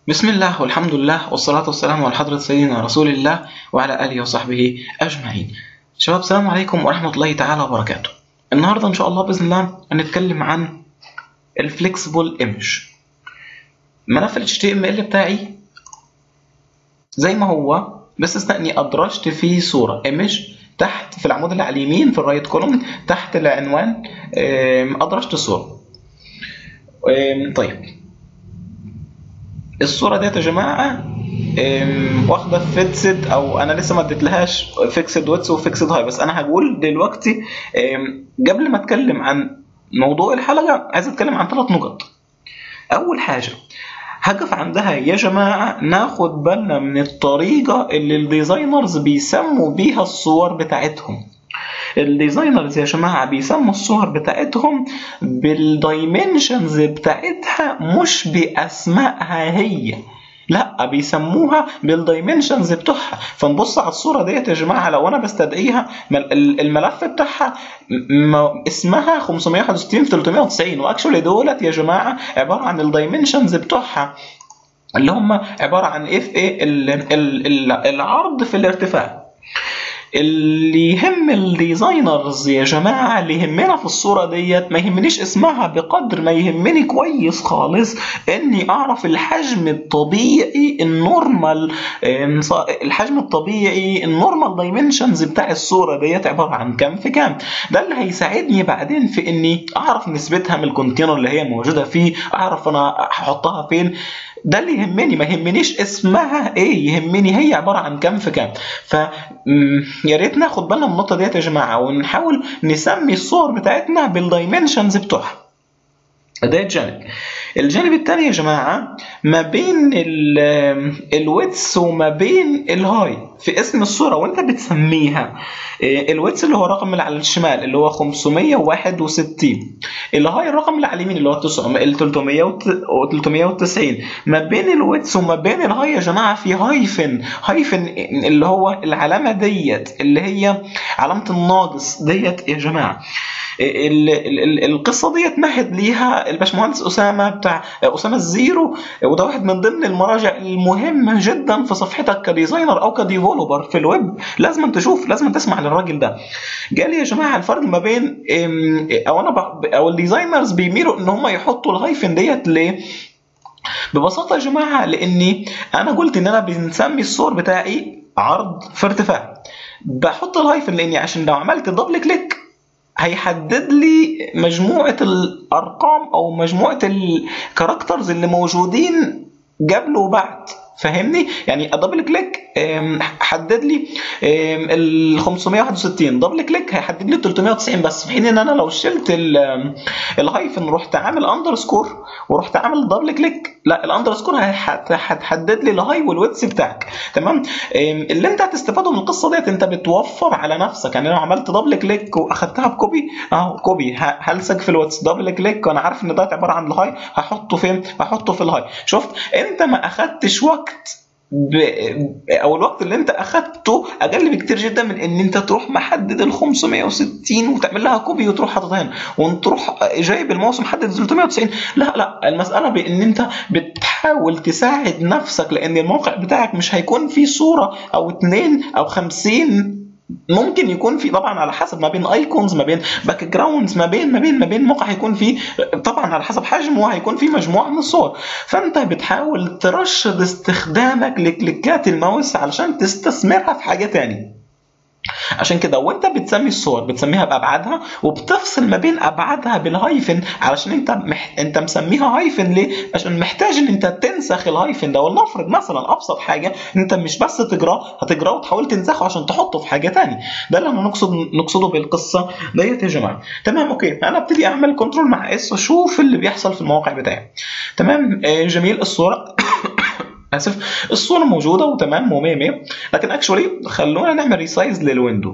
بسم الله والحمد لله والصلاة والسلام على حضرة سيدنا رسول الله وعلى آله وصحبه أجمعين شباب السلام عليكم ورحمة الله تعالى وبركاته النهاردة إن شاء الله بإذن الله هنتكلم عن الفليكسبل ايمج ملف ال HTML بتاعي زي ما هو باستثناء اني ادرجت فيه صورة ايمج تحت في العمود اللي على اليمين في الرايت كولوم تحت العنوان ادرجت صورة طيب الصوره ديت يا جماعه واخده فيكسد او انا لسه ما اديتلهاش فيكسد ويتس وفيكسد هاي بس انا هقول دلوقتي قبل ما اتكلم عن موضوع الحلقه عايز اتكلم عن ثلاث نقط اول حاجه هقف عندها يا جماعه ناخد بالنا من الطريقه اللي الديزاينرز بيسموا بيها الصور بتاعتهم الديزاينرز يا جماعه بيسموا الصور بتاعتهم بالدايمنشنز بتاعتها مش باسمائها هي لا بيسموها بالدايمنشنز بتوعها فنبص على الصوره ديت يا جماعه لو انا بستدعيها الملف بتاعها اسمها 561 في 390 واكشولي دولت يا جماعه عباره عن الدايمنشنز بتوعها اللي هم عباره عن اف ايه العرض في الارتفاع اللي يهم الديزاينرز يا جماعة اللي يهمنا في الصورة ديت ما يهمنيش اسمها بقدر ما يهمني كويس خالص اني اعرف الحجم الطبيعي النورمال الحجم الطبيعي النورمال دايمنشنز بتاع الصورة ديت عبارة عن كام في كام ده اللي هيساعدني بعدين في اني اعرف نسبتها من الكونتينر اللي هي موجودة فيه اعرف انا هحطها فين ده اللي يهمني ما يهمنيش اسمها ايه يهمني هي عباره عن كام في كام ف يا ريت ناخد بالنا من النقطه ديت يا جماعه ونحاول نسمي الصور بتاعتنا بالدايمنشنز بتوعها ده جانب الجانب الثاني يا جماعه ما بين الويتس وما بين الهاي في اسم الصوره وانت بتسميها الويتس اللي هو الرقم اللي على الشمال اللي هو 561 الهاي الرقم اللي على اليمين اللي هو 390 ما بين الويتس وما بين الهاي يا جماعه في هايفن هايفن اللي هو العلامه ديت اللي هي علامه الناقص ديت يا جماعه القصه ديت مهد ليها الباشمهندس اسامه بتاع اسامه الزيرو وده واحد من ضمن المراجع المهمه جدا في صفحتك كديزاينر او كديفولوبر في الويب لازم تشوف لازم تسمع للراجل ده قال لي يا جماعه الفرق ما بين او انا او الديزاينرز بيميلوا ان هم يحطوا الهايفن ديت ليه ببساطه يا جماعه لاني انا قلت ان انا بنسمي الصور بتاعي عرض في ارتفاع بحط الهايفن لاني عشان لو عملت دبل كليك هيحدد لي مجموعة الأرقام أو مجموعة الكاركترز اللي موجودين قبل وبعد فاهمني يعني ادبل كليك حدد لي ال 561 دبل كليك هيحدد لي 390 بس في حين ان انا لو شلت الهايفن رحت عامل اندرسكور ورحت عامل دبل كليك لا الاندرسكور هتحدد لي الهاي والويتس بتاعك تمام اللي انت هتستفاده من القصه ديت انت بتوفر على نفسك يعني لو عملت دبل كليك واخدتها بكوبي اهو كوبي هلسك في الويتس دبل كليك وانا عارف ان ده عباره عن الهاي هحطه فين هحطه في الهاي شفت انت ما اخدتش وقت ب... او الوقت اللي انت اخدته اقل بكتير جدا من ان انت تروح محدد ال 560 وتعمل لها كوبي وتروح حاططها هنا وتروح جايب الماوس محدد 390 لا لا المساله بان انت بتحاول تساعد نفسك لان الموقع بتاعك مش هيكون فيه صوره او اتنين او 50 ممكن يكون في طبعا على حسب ما بين ايكونز ما بين باك جراوندز ما بين ما بين ما بين موقع هيكون فيه طبعا على حسب حجمه هيكون فيه مجموعه من الصور فانت بتحاول ترشد استخدامك لكليكات الماوس علشان تستثمرها في حاجه تانية عشان كده وانت بتسمي الصور بتسميها بابعادها وبتفصل ما بين ابعادها بالهايفن علشان انت مح... انت مسميها هايفن ليه؟ عشان محتاج ان انت تنسخ الهايفن ده ولنفرض مثلا ابسط حاجه انت مش بس تقراه هتقراه وتحاول تنسخه عشان تحطه في حاجه ثانيه ده اللي انا نقصد نقصده بالقصه ديت يا جماعه تمام اوكي انا ابتدي اعمل كنترول مع اس واشوف اللي بيحصل في الموقع بتاعي تمام آه جميل الصوره اسف الصوره موجوده وتمام و100 100 لكن اكشولي خلونا نعمل ريسايز للويندو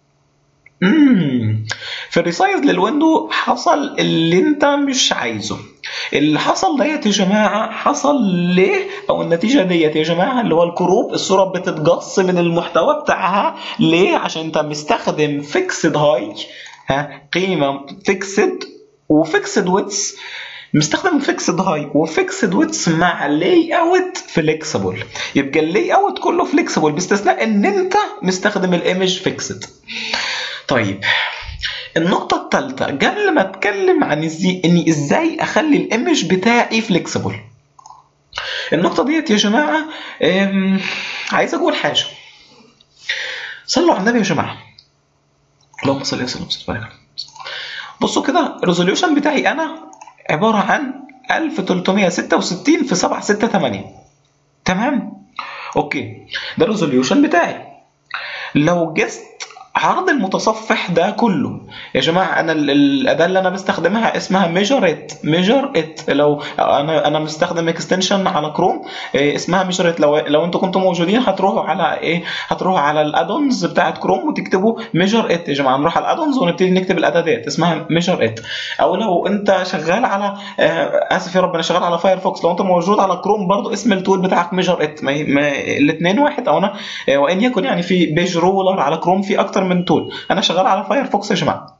امم في الريسايز للويندو حصل اللي انت مش عايزه اللي حصل ديت يا جماعه حصل ليه او النتيجه ديت يا جماعه اللي هو الكروب الصوره بتتقص من المحتوى بتاعها ليه عشان انت مستخدم فيكسد هاي ها قيمه فيكسد وفيكسد ويتس مستخدم فيكسد هاي وفيكسد ويتس مع لاي اوت فليكسبل يبقى اللاي اوت كله فليكسبل باستثناء ان انت مستخدم الايمج فيكسد طيب النقطة الثالثة قبل ما اتكلم عن ازاي اني ازاي اخلي الايمج بتاعي فليكسبل النقطة ديت يا جماعة عايز اقول حاجة صلوا على النبي يا جماعة اللهم صل وسلم وبارك بصوا كده الريزوليوشن بتاعي انا عبارة عن 1366 في 768 تمام اوكي ده الريزوليوشن بتاعي لو جست عرض المتصفح ده كله يا جماعه انا الاداه اللي انا بستخدمها اسمها ميجر ات ميجر ات لو انا انا مستخدم اكستنشن على كروم اسمها ميجر ات لو لو انتوا كنتوا موجودين هتروحوا على ايه هتروحوا على الادونز بتاعت كروم وتكتبوا ميجر ات يا جماعه نروح على الادونز ونبتدي نكتب الاداه ديت اسمها ميجر ات او لو انت شغال على اسف يا رب انا شغال على فايرفوكس لو انت موجود على كروم برضو اسم التول بتاعك ميجر ات الاثنين واحد او انا وان يكن يعني في بيج رولر على كروم في اكتر من تول انا شغال على فايرفوكس يا جماعه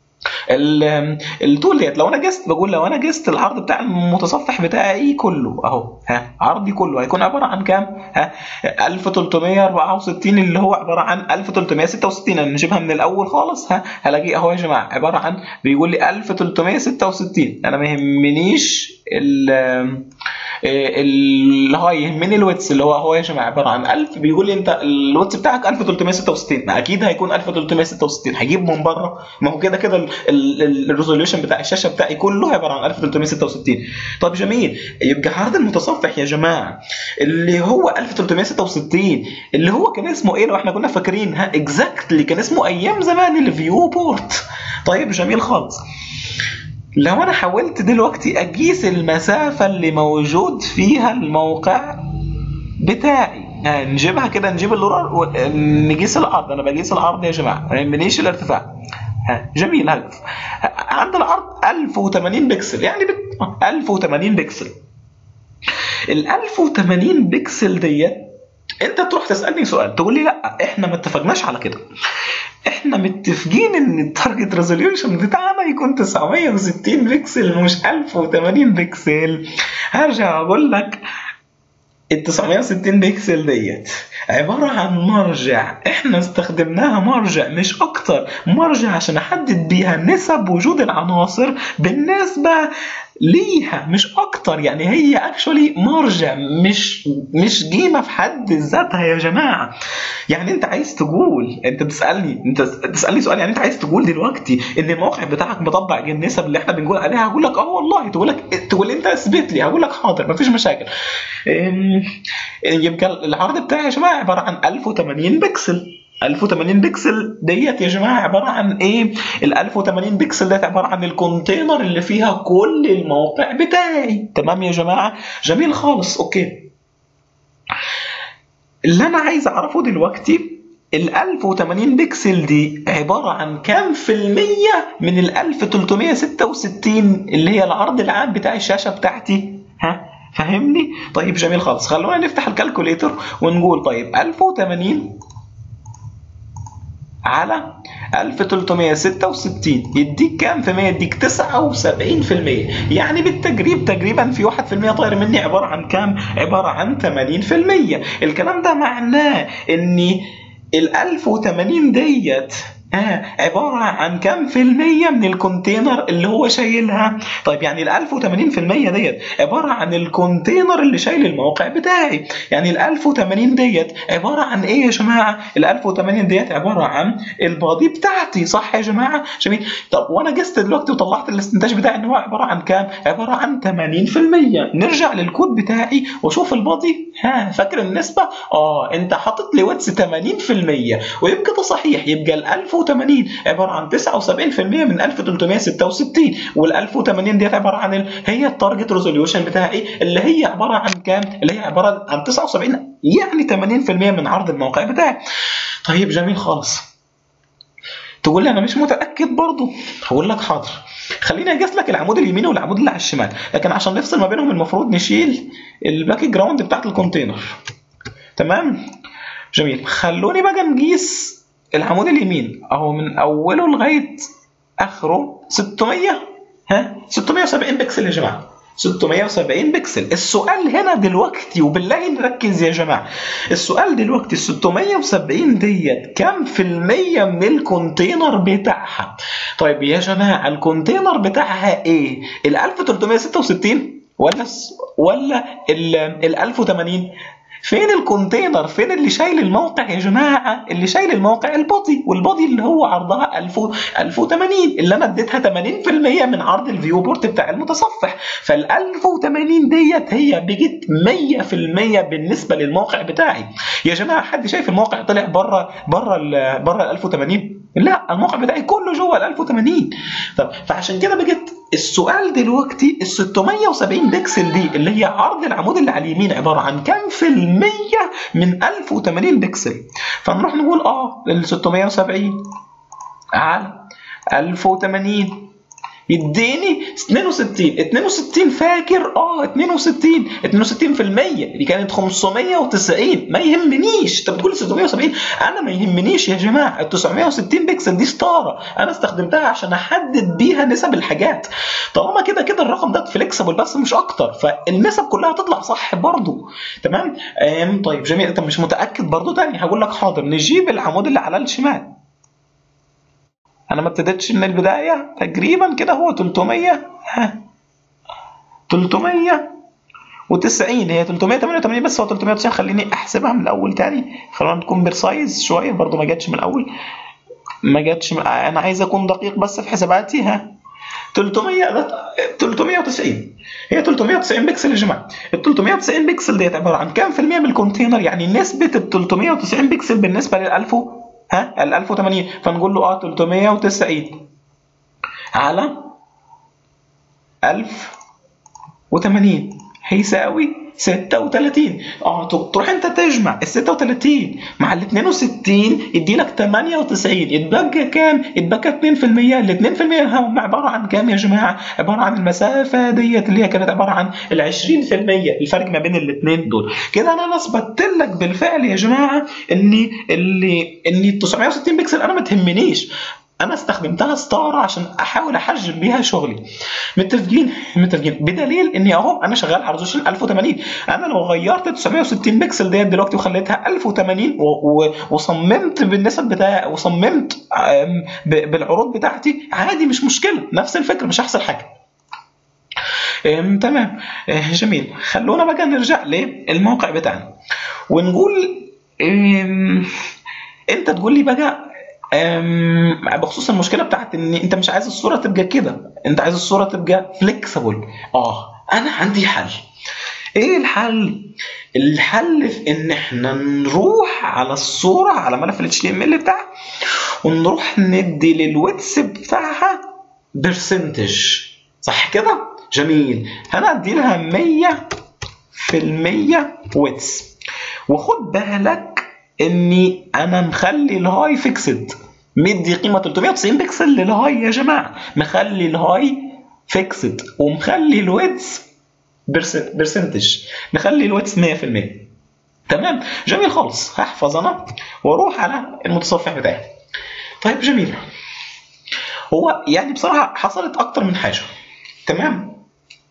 التول ديت لو انا جست بقول لو انا جست العرض بتاع المتصفح بتاعي كله اهو ها عرضي كله هيكون عباره عن كام؟ ها 1364 اللي هو عباره عن 1366 انا نجيبها من الاول خالص ها هلاقي اهو يا جماعه عباره عن بيقول لي 1366 انا ما يهمنيش اللي هو يهمني الويتس اللي هو هو يا جماعه عباره عن 1000 بيقول لي انت الويتس بتاعك 1366 ما اكيد هيكون 1366 هجيب من بره ما هو كده كده الريزوليوشن بتاع الشاشه بتاعي كله عباره عن 1366 طب جميل يبقى عرض المتصفح يا جماعه اللي هو 1366 اللي هو كان اسمه ايه لو احنا كنا فاكرين ها اكزاكتلي كان اسمه ايام زمان الفيو بورت طيب جميل خالص لو انا حاولت دلوقتي اقيس المسافه اللي موجود فيها الموقع بتاعي يعني نجيبها كده نجيب اللورر نقيس العرض انا بقيس العرض يا جماعه ما يهمنيش الارتفاع جميل هدف عند العرض 1080 بكسل يعني بت... 1080 بكسل ال 1080 بكسل ديت انت تروح تسالني سؤال تقول لي لا احنا ما اتفقناش على كده احنا متفقين ان التارجت ريزوليوشن بتاعنا يكون 960 بكسل مش 1080 بكسل هرجع اقول لك ال 960 بكسل ديت عبارة عن مرجع احنا استخدمناها مرجع مش اكتر مرجع عشان احدد بيها نسب وجود العناصر بالنسبة ليها مش اكتر يعني هي اكشولي مرجع مش مش قيمه في حد ذاتها يا جماعه يعني انت عايز تقول انت بتسالني انت تسالني سؤال يعني انت عايز تقول دلوقتي ان الموقع بتاعك مطبق النسب اللي احنا بنقول عليها هقول لك اه والله تقول لك تقول انت اثبت لي هقول لك حاضر مفيش مشاكل يبقى العرض بتاعي يا جماعه عباره عن 1080 بكسل 1080 بكسل ديت يا جماعه عباره عن ايه؟ ال 1080 بكسل ديت عباره عن الكونتينر اللي فيها كل الموقع بتاعي تمام يا جماعه؟ جميل خالص اوكي. اللي انا عايز اعرفه دلوقتي ال 1080 بكسل دي عبارة عن كام في المية من ال 1366 اللي هي العرض العام بتاع الشاشة بتاعتي ها فاهمني؟ طيب جميل خالص خلونا نفتح الكالكوليتر ونقول طيب 1080 على 1366 يديك كام في مية؟ يديك 79% يعني بالتقريب تقريبا في 1% طاير مني عبارة عن كام؟ عبارة عن 80% الكلام ده معناه اني ال 1080 ديت آه عبارة عن كم في المية من الكونتينر اللي هو شايلها طيب يعني ال 1080 في المية ديت عبارة عن الكونتينر اللي شايل الموقع بتاعي يعني ال 1080 ديت عبارة عن ايه يا جماعة ال 1080 ديت عبارة عن البادي بتاعتي صح يا جماعة جميل طب وانا جست دلوقتي وطلعت الاستنتاج بتاعي ان هو عبارة عن كام عبارة عن 80% نرجع للكود بتاعي واشوف البادي ها فاكر النسبة اه انت حاطط لي واتس 80% ويبقى ده صحيح يبقى ال 1000 1080 عباره عن 79% من 1366 وال 1080 ديت عباره عن ال... هي التارجت ريزوليوشن بتاعي اللي هي عباره عن كام؟ اللي هي عباره عن 79 يعني 80% من عرض الموقع بتاعي. طيب جميل خالص. تقول لي انا مش متاكد برضه هقول لك حاضر خليني اجس لك العمود اليمين والعمود اللي على الشمال لكن عشان نفصل ما بينهم المفروض نشيل الباك جراوند بتاعت الكونتينر تمام جميل خلوني بقى نقيس العمود اليمين اهو من اوله لغايه اخره 600 ها 670 بكسل يا جماعه 670 بكسل السؤال هنا دلوقتي وبالله نركز يا جماعه السؤال دلوقتي ال 670 ديت كم في المية من الكونتينر بتاعها طيب يا جماعه الكونتينر بتاعها ايه ال 1366 ولا ولا ال 1080 فين الكونتينر فين اللي شايل الموقع يا جماعه اللي شايل الموقع البودي والبودي اللي هو عرضها 1000 1080 اللي انا اديتها 80% من عرض الفيو بورت بتاع المتصفح فال 1080 ديت هي بقت 100% بالنسبه للموقع بتاعي يا جماعه حد شايف الموقع طلع بره بره ال بره ال 1080 لا الموقع بتاعي كله جوه ال 1080 طب فعشان كده بقت السؤال دلوقتي ال 670 بكسل دي اللي هي عرض العمود اللي على اليمين عباره عن كام في المية من 1080 بكسل فنروح نقول اه ال 670 على 1080 يديني 62 62 فاكر اه 62 62% دي كانت 590 ما يهمنيش انت بتقول 670 انا ما يهمنيش يا جماعه ال 960 بكسل دي ستاره انا استخدمتها عشان احدد بيها نسب الحاجات طالما كده كده الرقم ده فليكسبل بس مش اكتر فالنسب كلها هتطلع صح برضو تمام آم طيب جميل انت مش متاكد برضو تاني هقول لك حاضر نجيب العمود اللي على الشمال انا ما ابتديتش من البدايه تقريبا كده هو 300 ها 390 هي 388 بس هو 390 خليني احسبها من الاول تاني خلونا نكون برسايز شويه برضو ما جاتش من الاول ما جاتش من... انا عايز اكون دقيق بس في حساباتي ها 300 390 هي 390 بكسل يا جماعه ال 390 بكسل ديت عباره عن كام في المية من الكونتينر يعني نسبه ال 390 بكسل بالنسبه لل 1000 ها ال 1080 فنقول له اه 390 على 1080 هيساوي 36 اه تروح انت تجمع ال 36 مع ال 62 يدي لك 98 يتبقى كام؟ يتبقى 2% ال 2% هم عباره عن كام يا جماعه؟ عباره عن المسافه ديت اللي هي كانت عباره عن ال 20% الفرق ما بين الاثنين دول كده انا اثبتت لك بالفعل يا جماعه ان اللي ان ال 960 بكسل انا ما تهمنيش انا استخدمتها ستاره عشان احاول احجم بيها شغلي متفقين متفقين بدليل اني اهو انا شغال على ريزولوشن 1080 انا لو غيرت 960 بكسل ديت دلوقتي وخليتها 1080 و... و... وصممت بالنسب بتاعي وصممت ب... بالعروض بتاعتي عادي مش مشكله نفس الفكره مش هيحصل حاجه تمام جميل خلونا بقى نرجع للموقع بتاعنا ونقول انت تقول لي بقى بخصوص المشكله بتاعت ان انت مش عايز الصوره تبقى كده انت عايز الصوره تبقى فليكسبل اه انا عندي حل ايه الحل الحل في ان احنا نروح على الصوره على ملف ال HTML بتاعها ونروح ندي للويتس بتاعها برسنتج صح كده جميل انا ادي لها 100 في المية ويتس وخد بالك اني انا مخلي الهاي فيكسد مدي قيمه 390 بكسل للهاي يا جماعه مخلي الهاي فيكسد ومخلي الويدز برسنتج مخلي الويدز 100% تمام جميل خالص هحفظ انا واروح على المتصفح بتاعي طيب جميل هو يعني بصراحه حصلت اكتر من حاجه تمام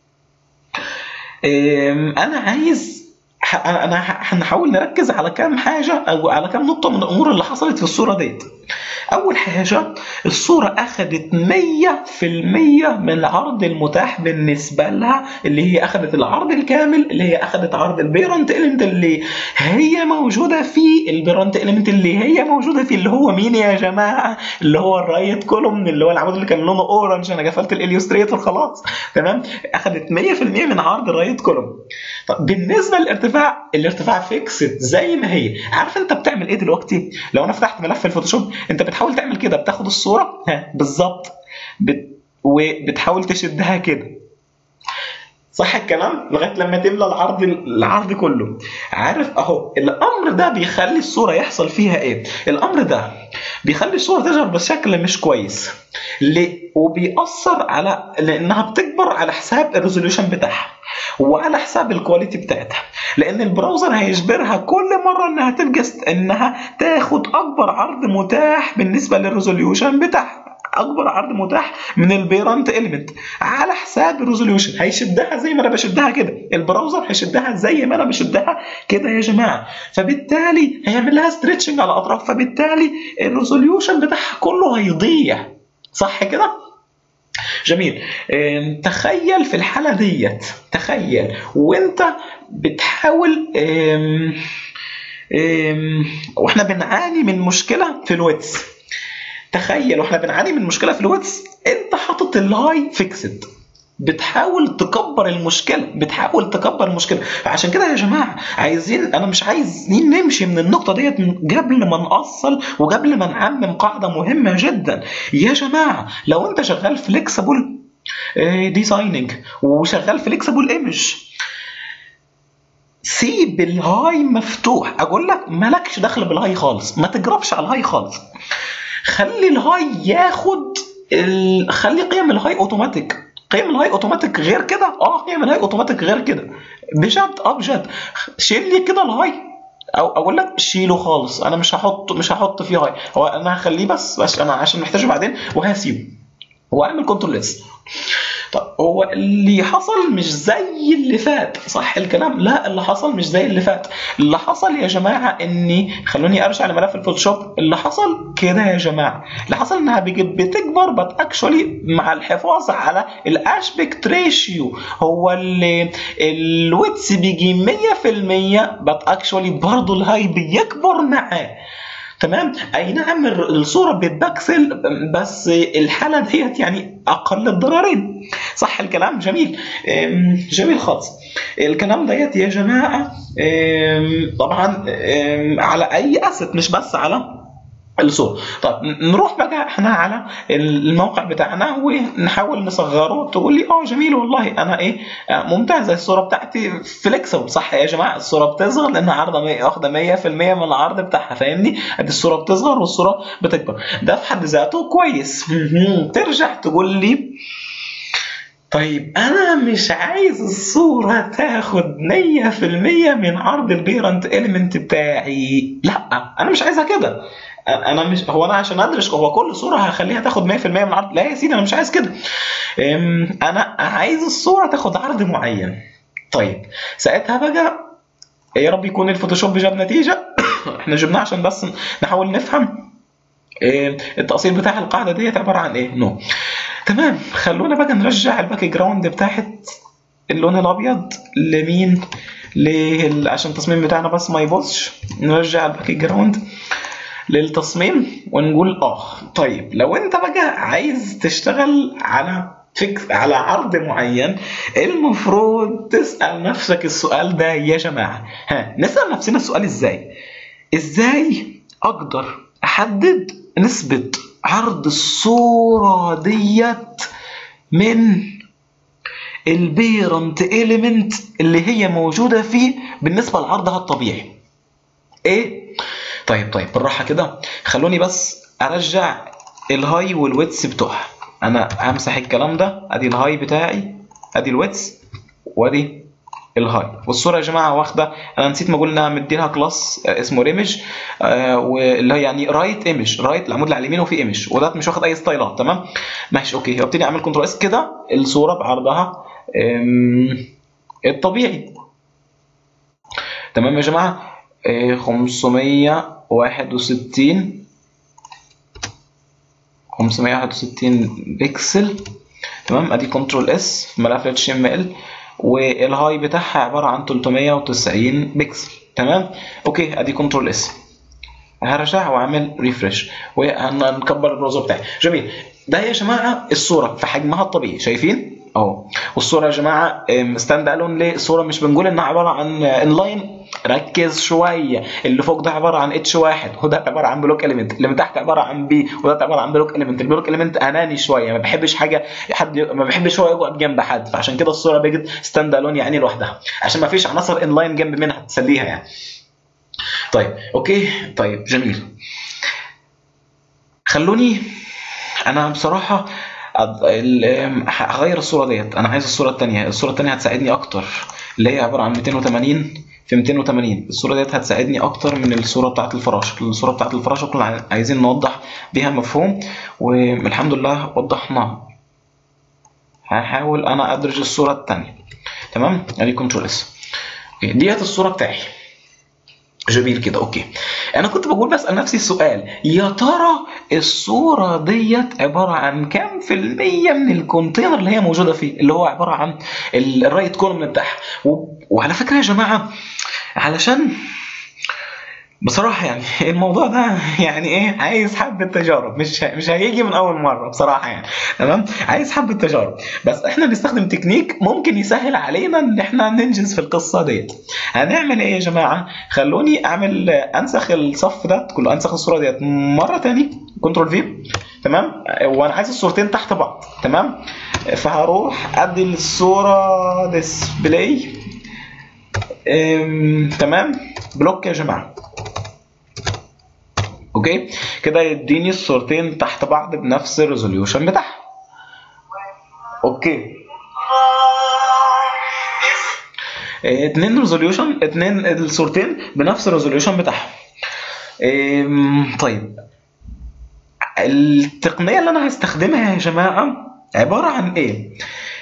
انا عايز انا هنحاول نركز على كام حاجه او على كام نقطه من الامور اللي حصلت في الصوره ديت اول حاجه الصوره اخذت 100% من العرض المتاح بالنسبه لها اللي هي اخذت العرض الكامل اللي هي اخذت عرض البيرنت اليمنت اللي هي موجوده فيه البيرنت اليمنت اللي هي موجوده فيه اللي هو مين يا جماعه اللي هو الرايت كولوم اللي هو العمود اللي كان لونه اورنج انا قفلت الاليوستريتور خلاص تمام اخذت 100% من عرض الرايت كولوم طب بالنسبه للارتفاع الارتفاع فيكسد زي ما هي عارف انت بتعمل ايه دلوقتي لو انا فتحت ملف الفوتوشوب انت بتحاول تعمل كده بتاخد الصوره ها بالظبط بت... وبتحاول تشدها كده صح الكلام لغايه لما تملى العرض العرض كله عارف اهو الامر ده بيخلي الصوره يحصل فيها ايه الامر ده بيخلي الصوره تظهر بشكل مش كويس ليه وبيأثر على لانها بتكبر على حساب الريزوليوشن بتاعها وعلى حساب الكواليتي بتاعتها لان البراوزر هيجبرها كل مره انها تبقى انها تاخد اكبر عرض متاح بالنسبه للريزوليوشن بتاعها اكبر عرض متاح من البيرنت اليمنت على حساب الريزوليوشن هيشدها زي ما انا بشدها كده البراوزر هيشدها زي ما انا بشدها كده يا جماعه فبالتالي هيعمل لها ستريتشنج على الاطراف فبالتالي الريزوليوشن بتاعها كله هيضيع صح كده جميل ام، تخيل في الحاله ديت تخيل وانت بتحاول ام، ام، واحنا بنعاني من مشكله في الويتس تخيل واحنا بنعاني من مشكله في الويتس انت حاطط الهاي فيكسد بتحاول تكبر المشكله بتحاول تكبر المشكله فعشان كده يا جماعه عايزين انا مش عايزين نمشي من النقطه ديت قبل ما نأصل وقبل ما نعمم قاعده مهمه جدا يا جماعه لو انت شغال فليكسبل ديزايننج وشغال فليكسبل ايمج سيب الهاي مفتوح اقول لك مالكش دخل بالهاي خالص ما تجربش على الهاي خالص خلي الهاي ياخد ال... خلي قيم الهاي اوتوماتيك قيم الهاي اوتوماتيك غير كده اه قيم الهاي اوتوماتيك غير كده بجد اه بجد شيل لي كده الهاي او اقول لك شيله خالص انا مش هحط مش هحط فيه هاي هو انا هخليه بس بس انا عشان محتاجه بعدين وهسيبه واعمل كنترول اس طب هو اللي حصل مش زي اللي فات صح الكلام لا اللي حصل مش زي اللي فات اللي حصل يا جماعه اني خلوني ارجع لملف الفوتوشوب اللي حصل كده يا جماعه اللي حصل انها بيجي بتكبر بس اكشولي مع الحفاظ على الاشبكت ريشيو هو اللي الويتس بيجي 100% بس اكشولي برضه الهاي بيكبر معاه تمام اي نعم الصوره بتبكسل بس الحاله ديت يعني اقل الضررين صح الكلام جميل أم، جميل خالص الكلام ديت يا جماعه أم، طبعا أم، على اي اسد مش بس على الصورة طب نروح بقى احنا على الموقع بتاعنا ونحاول نصغره تقول لي اه جميل والله انا ايه آه، ممتازه الصوره بتاعتي فليكسبل صح يا جماعه الصوره بتصغر لانها عارضه مية- واخده 100% من العرض بتاعها فاهمني ادي الصوره بتصغر والصوره بتكبر ده في حد ذاته كويس ترجع تقول لي طيب انا مش عايز الصورة تاخد 100% من عرض البيرنت اليمنت بتاعي لا انا مش عايزها كده انا مش هو انا عشان ادرس هو كل صوره هخليها تاخد 100% من العرض لا يا سيدي انا مش عايز كده أم، انا عايز الصوره تاخد عرض معين طيب ساعتها بقى يا رب يكون الفوتوشوب جاب نتيجه احنا جبناه عشان بس نحاول نفهم إيه، التأصيل بتاع القاعدة ديت عبارة عن ايه؟ نو تمام خلونا بقى نرجع الباك جراوند بتاعت اللون الابيض لمين؟ لل... عشان التصميم بتاعنا بس ما يبوظش نرجع الباك جراوند للتصميم ونقول اه طيب لو انت بقى عايز تشتغل على فكر على عرض معين المفروض تسأل نفسك السؤال ده يا جماعة ها نسأل نفسنا السؤال ازاي ازاي اقدر احدد نسبة عرض الصورة ديت من البيرنت اليمنت اللي هي موجودة فيه بالنسبة لعرضها الطبيعي ايه طيب طيب بالراحة كده خلوني بس ارجع الهاي والويتس بتوعها انا همسح الكلام ده ادي الهاي بتاعي ادي الويتس وادي الهاي والصوره يا جماعه واخده انا نسيت ما اقول انها مديلها كلاس اسمه ريمج آه واللي هي يعني رايت ايمج رايت العمود اللي على اليمين وفي ايمج وده مش واخد اي ستايلات تمام ماشي اوكي وابتدي اعمل كنترول اس كده الصوره بعرضها آم، الطبيعي تمام يا جماعه آه، 561 561 بكسل تمام ادي كنترول اس في ملف اتش ام ال والهاي بتاعها عباره عن 390 بكسل تمام اوكي ادي كنترول اس هرجع واعمل ريفرش وهنكبر البراوزر بتاعي جميل ده يا جماعه الصوره في حجمها الطبيعي شايفين اهو والصوره يا جماعه ستاند الون ليه الصوره مش بنقول انها عباره عن انلاين ركز شويه اللي فوق ده عباره عن اتش واحد وده عباره عن بلوك اليمنت اللي من تحت عباره عن بي وده عباره عن بلوك اليمنت البلوك اليمنت اناني شويه ما بحبش حاجه حد ما بحبش هو يقعد جنب حد فعشان كده الصوره بقت ستاند الون يعني لوحدها عشان ما فيش عناصر انلاين جنب منها تسليها يعني طيب اوكي طيب جميل خلوني انا بصراحه أض- ال- هغير الصوره ديت انا عايز الصوره الثانيه الصوره الثانيه هتساعدني اكتر اللي هي عباره عن 280 في 280 الصوره ديت هتساعدني اكتر من الصوره بتاعه الفراشه الصوره بتاعه الفراشه كنا عايزين نوضح بيها مفهوم والحمد لله وضحناها هحاول انا ادرج الصوره الثانيه تمام ادي كنترول اس ديت الصوره بتاعي جميل كده اوكي انا كنت بقول بسال نفسي السؤال يا ترى الصوره ديت عباره عن كام في الميه من الكونتينر اللي هي موجوده فيه اللي هو عباره عن الرايت كولوم بتاعها وعلى فكره يا جماعه علشان بصراحه يعني الموضوع ده يعني ايه عايز حبه تجارب مش مش هيجي من اول مره بصراحه يعني تمام عايز حبه تجارب بس احنا نستخدم تكنيك ممكن يسهل علينا ان احنا ننجز في القصه ديت هنعمل ايه يا جماعه خلوني اعمل انسخ الصف ده كله انسخ الصوره ديت مره تاني كنترول في تمام وانا عايز الصورتين تحت بعض تمام فهروح ادي الصوره ديسبلاي تمام بلوك يا جماعه اوكي كده يديني الصورتين تحت بعض بنفس الريزوليوشن بتاعها اوكي اتنين ريزوليوشن اتنين الصورتين بنفس الريزوليوشن بتاعهم طيب التقنيه اللي انا هستخدمها يا جماعه عباره عن ايه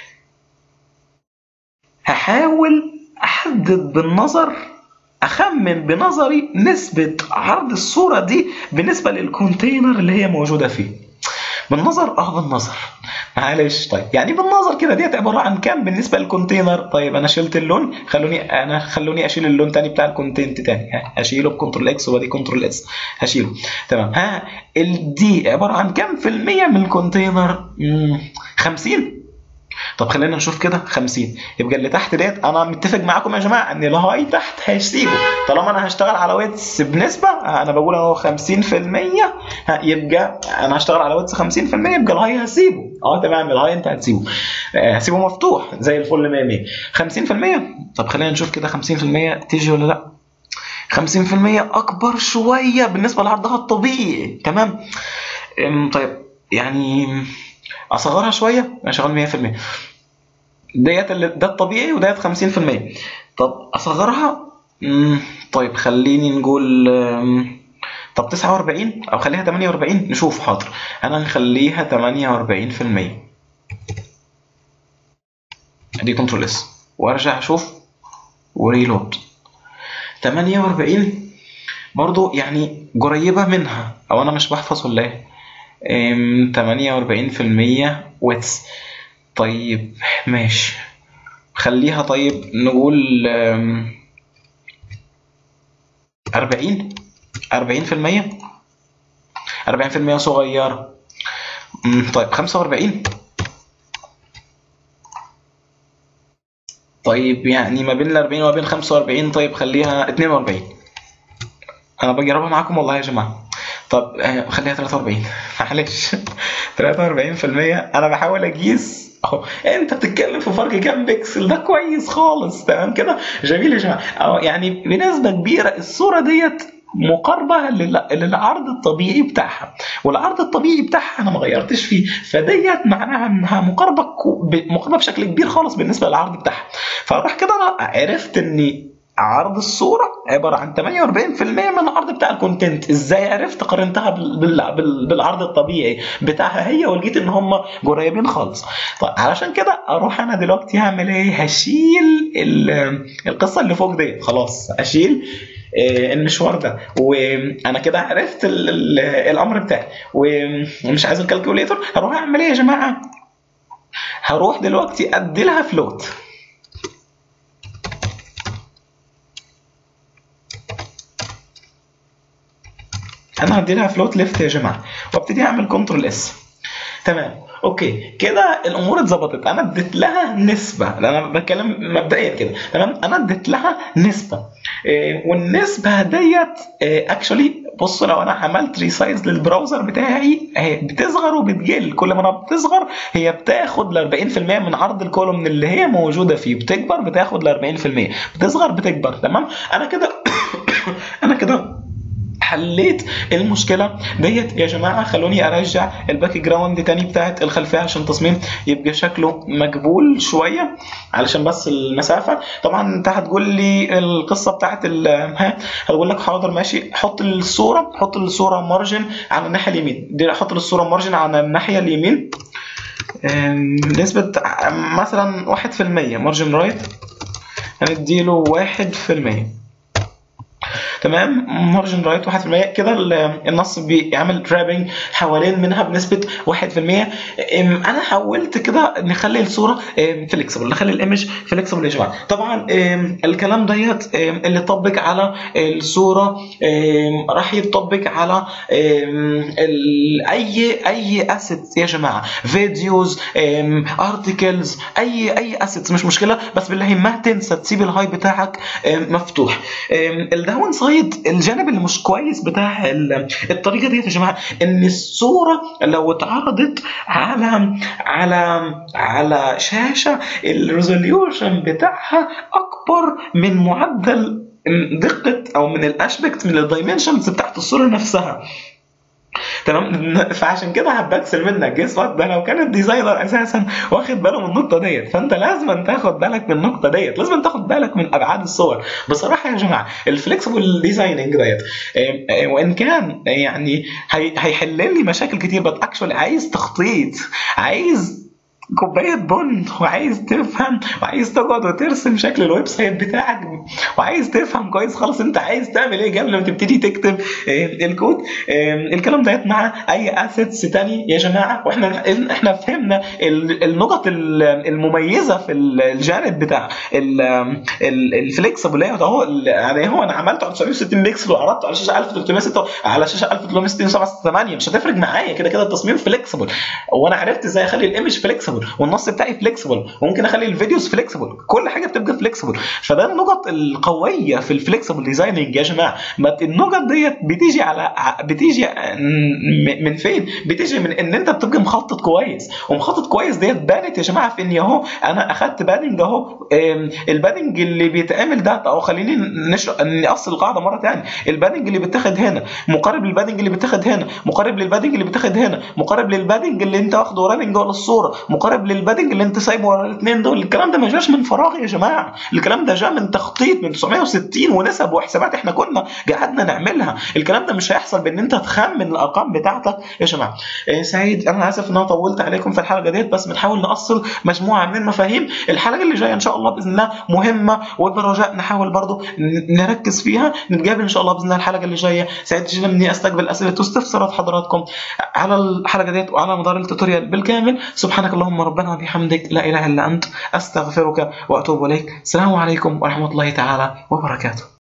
هحاول احدد بالنظر اخمن بنظري نسبه عرض الصوره دي بالنسبه للكونتينر اللي هي موجوده فيه بالنظر اه بالنظر معلش طيب يعني بالنظر كده ديت عباره عن كام بالنسبه للكونتينر طيب انا شلت اللون خلوني انا خلوني اشيل اللون تاني بتاع الكونتينت تاني ها هشيله بكنترول اكس وادي كنترول اس هشيله تمام ها الدي عباره عن كام في المية من الكونتينر 50 طب خلينا نشوف كده 50 يبقى اللي تحت ديت انا متفق معاكم يا جماعه ان الهاي تحت هيسيبه طالما انا هشتغل على ويتس بنسبه انا بقول اهو 50% يبقى انا هشتغل على ويتس 50% يبقى الهاي هسيبه اه تمام الهاي انت هتسيبه هسيبه مفتوح زي الفل 100 100 50% طب خلينا نشوف كده 50% تيجي ولا لا 50% اكبر شويه بالنسبه لعرضها الطبيعي تمام طيب يعني اصغرها شويه انا شغال 100% ديت ده الطبيعي وديت 50% طب اصغرها مم. طيب خليني نقول طب 49 او خليها 48 نشوف حاضر انا نخليها 48% دي كنترول اس وارجع اشوف وريلود 48 برضو يعني قريبه منها او انا مش بحفظ ولا ايه تمانية وأربعين في المية ويتس طيب ماشي خليها طيب نقول أربعين أربعين في المية أربعين في المية صغيرة طيب خمسة وأربعين طيب يعني ما بين الأربعين وما بين خمسة وأربعين طيب خليها اتنين وأربعين أنا بجربها معاكم والله يا جماعة طب خليها 43 معلش 43% انا بحاول اقيس اهو انت بتتكلم في فرق كام بكسل ده كويس خالص تمام كده جميل يا جماعه اهو يعني بنسبه كبيره الصوره ديت مقاربه للعرض الطبيعي بتاعها والعرض الطبيعي بتاعها انا ما غيرتش فيه فديت معناها انها مقاربه مقاربه بشكل كبير خالص بالنسبه للعرض بتاعها فراح كده انا عرفت اني عرض الصورة عبارة عن 48% من العرض بتاع الكونتنت ازاي عرفت قارنتها بالعرض الطبيعي بتاعها هي ولقيت ان هم قريبين خالص طيب علشان كده اروح انا دلوقتي هعمل ايه هشيل القصة اللي فوق دي خلاص اشيل المشوار ده وانا كده عرفت الامر بتاعي ومش عايز الكالكوليتر هروح اعمل ايه يا جماعه هروح دلوقتي ادي لها فلوت انا هدي لها فلوت ليفت يا جماعه وابتدي اعمل كنترول اس تمام اوكي كده الامور اتظبطت انا اديت لها نسبه انا بتكلم مبدئيا كده تمام انا اديت لها نسبه إيه والنسبه ديت إيه اكشولي بص لو انا عملت ريسايز للبراوزر بتاعي هي بتصغر وبتقل كل ما بتصغر هي بتاخد ل 40% من عرض الكولوم اللي هي موجوده فيه بتكبر بتاخد ل 40% بتصغر بتكبر تمام انا كده انا كده حليت المشكله ديت يا جماعه خلوني ارجع الباك جراوند تاني بتاعت الخلفيه عشان التصميم يبقى شكله مقبول شويه علشان بس المسافه طبعا انت هتقول لي القصه بتاعت ال ها هتقول لك حاضر ماشي حط الصوره حط الصوره مارجن على الناحيه اليمين دي حط الصوره مارجن على الناحيه اليمين أم، نسبة مثلا واحد في المية مارجن رايت هنديله واحد في المية تمام مارجن رايت 1% كده ال- النص بيعمل رابنج حوالين منها بنسبه 1% أم، انا حاولت كده نخلي الصوره فليكسبل نخلي الايمج فليكسبل يا جماعه طبعا أم، الكلام ديت أم، اللي طبق على الصوره أم، راح يطبق على أم، ال- اي اي اسيتس يا جماعه فيديوز ارتكلز اي اي اسيتس مش مشكله بس بالله ما تنسى تسيب الهاي بتاعك أم، مفتوح أم، الداون سايد الجانب اللي مش كويس بتاع ال- الطريقه ديت يا جماعه ان الصوره لو اتعرضت على على على شاشه الريزوليوشن بتاعها اكبر من معدل دقه او من الاشبكت من الدايمنشنز بتاعت الصوره نفسها تمام فعشان كده هبكسل منك جيس وات ده لو كان الديزاينر اساسا واخد باله من النقطه ديت فانت لازم تاخد بالك من النقطه ديت لازم تاخد بالك من ابعاد الصور بصراحه يا جماعه الفليكسبل ديزايننج ديت آه، آه، وان كان يعني هي- هيحل لي مشاكل كتير بس اكشولي عايز تخطيط عايز كوبايه بن وعايز تفهم وعايز تقعد وترسم شكل الويب سايت بتاعك وعايز تفهم كويس خالص انت عايز تعمل ايه قبل ما تبتدي تكتب آه، الكود آه، الكلام ده مع اي اسيتس تاني يا جماعه واحنا احنا فهمنا ال- النقط ال- المميزه في الجانب بتاع الفليكسبل لاyout اهو ال- يعني هو انا عملته على 960 بكسل وعرضته على شاشه 1306 على شاشه 1368 مش هتفرق معايا كده كده التصميم فليكسبل وانا عرفت ازاي اخلي الايمج فليكسبل والنص بتاعي فليكسبل وممكن اخلي الفيديوز فليكسبل كل حاجه بتبقى فليكسبل فده النقط القويه في الفليكسبل ديزايننج يا جماعه ما النقط ديت بتيجي على ع- بتيجي م- من فين بتيجي من ان انت بتبقى مخطط كويس ومخطط كويس ديت بانت يا جماعه في اني اهو انا اخدت بادنج اهو آم، البادنج اللي بيتعمل ده او خليني نشرح نقص القاعده مره ثانيه البادنج اللي بيتاخد هنا مقارب للبادنج اللي بيتاخد هنا مقارب للبادنج اللي بيتاخد هنا مقارب للبادنج اللي انت واخده رابنج ورا الصوره مقارب للبادنج اللي انت سايبه ورا الاثنين دول الكلام ده ما جاش من فراغ يا جماعه الكلام ده جاء من تخطيط من 960 ونسب وحسابات احنا كنا قعدنا نعملها الكلام ده مش هيحصل بان انت تخمن الارقام بتاعتك يا جماعه إيه سعيد انا اسف ان انا طولت عليكم في الحلقه ديت بس بنحاول نأصل مجموعه من المفاهيم الحلقه اللي جايه ان شاء الله باذن الله مهمه وبالرجاء نحاول برضو ن- نركز فيها نتقابل ان شاء الله باذن الله الحلقه اللي جايه سعيد جدا اني استقبل اسئله واستفسارات حضراتكم على الحلقه ديت وعلى مدار التوتوريال بالكامل سبحانك اللهم ربنا وبحمدك لا اله الا انت استغفرك واتوب اليك السلام عليكم ورحمه الله تعالى وبركاته